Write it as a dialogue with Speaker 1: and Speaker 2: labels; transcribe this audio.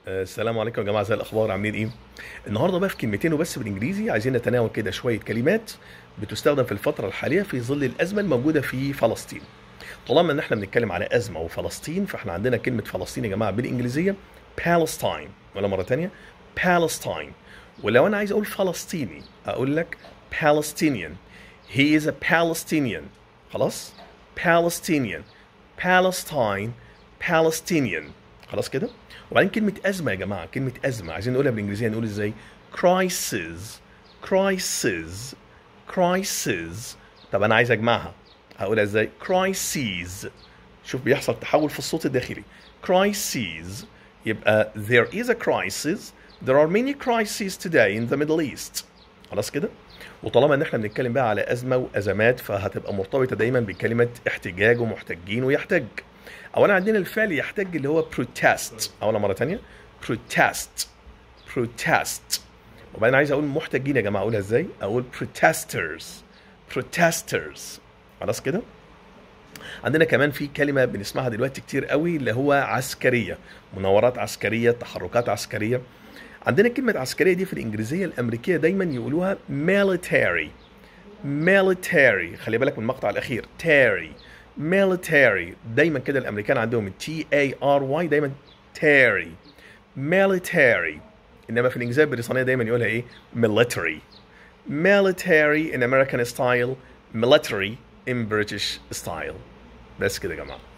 Speaker 1: السلام عليكم يا جماعه زي الاخبار عاملين ايه النهارده بقى في كلمتين وبس بالانجليزي عايزين نتناول كده شويه كلمات بتستخدم في الفتره الحاليه في ظل الازمه الموجوده في فلسطين طالما ان احنا بنتكلم على ازمه وفلسطين فاحنا عندنا كلمه فلسطين يا جماعه بالانجليزيه Palestine ولا مره تانية Palestine ولو انا عايز اقول فلسطيني اقول لك Palestinian he is a Palestinian خلاص Palestinian Palestine Palestinian خلاص كده وبعدين كلمة أزمة يا جماعة كلمة أزمة عايزين نقولها بالإنجليزية نقول إزاي crisis crisis crisis طب أنا عايز أجمعها هقولها إزاي crises شوف بيحصل تحول في الصوت الداخلي crises يبقى there is a crisis there are many crises today in the Middle East خلاص كده وطالما ان احنا بنتكلم بقى على ازمه وازمات فهتبقى مرتبطه دايما بكلمه احتجاج ومحتجين ويحتج اولا عندنا الفعل يحتج اللي هو protest اولا مره تانية protest protest وبعدين عايز اقول محتجين يا جماعه اقولها ازاي اقول protesters protesters خلاص كده عندنا كمان في كلمه بنسمعها دلوقتي كتير قوي اللي هو عسكريه مناورات عسكريه تحركات عسكريه عندنا كلمة عسكرية دي في الإنجليزية الأمريكية دايما يقولوها military military خلي بالك من المقطع الأخير تاري military دايما كده الأمريكان عندهم T A R Y دايما تاري military إنما في الإنجليزية البريطانية دايما يقولها إيه military military in American style military in British style بس كده يا جماعة